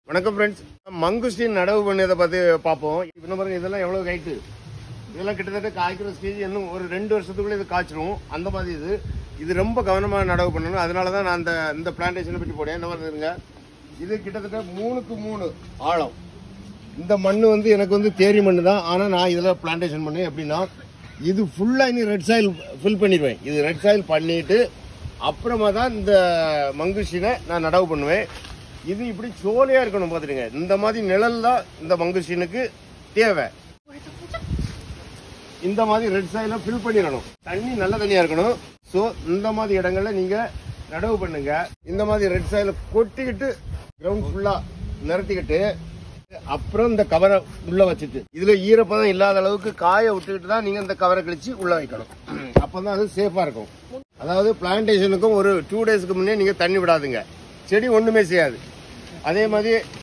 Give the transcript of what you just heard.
வணக்கம் ஃப்ரெண்ட்ஸ் மங்குஸ்டின் நடவு பண்ணதை பற்றி பார்ப்போம் இப்போ பாருங்க இதெல்லாம் எவ்வளோ ஹைட்டு இதெல்லாம் கிட்டத்தட்ட காய்க்கிற ஸ்டேஜ் இன்னும் ஒரு ரெண்டு வருஷத்துக்குள்ள இது காய்ச்சிரும் அந்த மாதிரி இது இது ரொம்ப கவனமாக நடவு பண்ணணும் அதனால தான் நான் அந்த இந்த பிளான்டேஷனை பற்றி போடேன் என்ன வருதுங்க இது கிட்டத்தட்ட மூணுக்கு மூணு ஆழம் இந்த மண் வந்து எனக்கு வந்து தேரி மண் தான் ஆனால் நான் இதில் பிளான்டேஷன் பண்ணுவேன் எப்படின்னா இது ஃபுல்லாக இனி ரெட் சாயில் ஃபில் பண்ணிடுவேன் இது ரெட் சாயில் பண்ணிட்டு அப்புறமா தான் இந்த மங்குஷினை நான் நடவு பண்ணுவேன் இது இப்படி சோலையாக இருக்கணும் பார்த்துடுங்க இந்த மாதிரி நிழல் தான் இந்த மங்குஷினுக்கு தேவை இந்த மாதிரி ரெட் சாயில ஃபில் பண்ணிடணும் தண்ணி நல்ல தண்ணியா இருக்கணும் ஸோ இந்த மாதிரி இடங்கள்ல நீங்க நடவு பண்ணுங்க இந்த மாதிரி ரெட் சாயில கொட்டிக்கிட்டு கிரவுண்ட் ஃபுல்லா நிறுத்திக்கிட்டு அப்புறம் இந்த கவரை உள்ள வச்சுட்டு இதுல ஈரப்பதம் இல்லாத அளவுக்கு காய விட்டுக்கிட்டு தான் நீங்க இந்த கவரை கழிச்சு உள்ள வைக்கணும் அப்பதான் அது சேஃபா இருக்கும் அதாவது பிளான்டேஷனுக்கும் ஒரு டூ டேஸ்க்கு முன்னே நீங்க தண்ணி விடாதுங்க செடி ஒண்ணுமே செய்யாது அதே மாதிரி